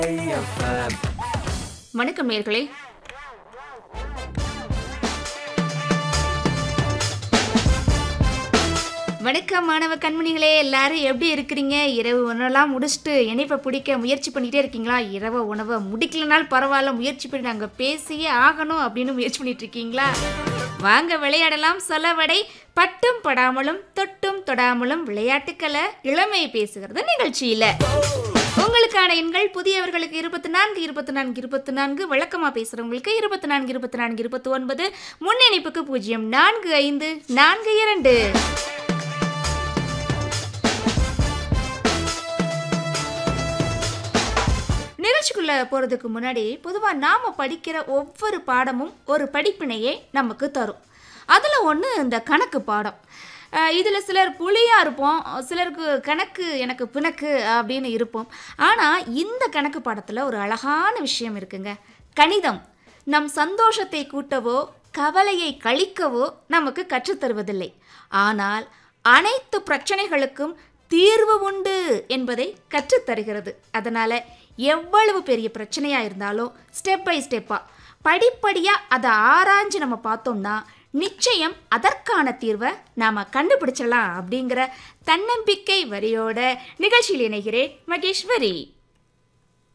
வணக்கம் நேர்களே வணக்கம் மாணவ கண்மணிகளே எல்லாரும் எப்படி இருக்கிறீங்க இரவு உணவெல்லாம் முடிச்சுட்டு இணைப்பை பிடிக்க முயற்சி பண்ணிகிட்டே இருக்கீங்களா இரவு உணவை முடிக்கலனாலும் பரவாயில்ல முயற்சி பண்ணி நாங்கள் பேசியே ஆகணும் அப்படின்னு முயற்சி பண்ணிட்டு இருக்கீங்களா வாங்க விளையாடலாம் சொலவடை பட்டும் படாமலும் தொட்டும் தொடாமலும் விளையாட்டுக்களை இளமை பேசுகிறது நிகழ்ச்சியில் உங்களுக்கான எண்கள் புதியவர்களுக்கு இருபத்தி நான்கு இருபத்தி நான்கு இருபத்தி நான்கு வழக்கமாக பேசுகிறவங்களுக்கு இருபத்தி நான்கு இருபத்தி நான்கு இருபத்தி ஒன்பது முன்னிணைப்புக்கு பூஜ்ஜியம் நான்கு ஐந்து நான்கு இரண்டு நிகழ்ச்சிக்குள்ள போகிறதுக்கு முன்னாடி பொதுவாக நாம் படிக்கிற ஒவ்வொரு பாடமும் ஒரு படிப்பினையே நமக்கு தரும் அதில் ஒன்று இந்த கணக்கு பாடம் இதில் சிலர் புலியாக இருப்போம் சிலருக்கு கணக்கு எனக்கு பிணக்கு அப்படின்னு இருப்போம் ஆனால் இந்த கணக்கு பாடத்தில் ஒரு அழகான விஷயம் இருக்குங்க கணிதம் நம் சந்தோஷத்தை கூட்டவோ கவலையை கழிக்கவோ நமக்கு கற்றுத்தருவதில்லை ஆனால் அனைத்து பிரச்சனைகளுக்கும் தீர்வு உண்டு என்பதை கற்றுத்தருகிறது அதனால் எவ்வளவு பெரிய பிரச்சனையாக இருந்தாலும் ஸ்டெப் பை ஸ்டெப்பாக படிப்படியாக அதை ஆராய்ஞ்சு நம்ம பார்த்தோம்னா நிச்சயம் அதற்கான தீர்வை நாம் கண்டுபிடிச்சிடலாம் அப்படிங்கிற தன்னம்பிக்கை வரியோட நிகழ்ச்சியில் இணைகிறேன் மகேஸ்வரி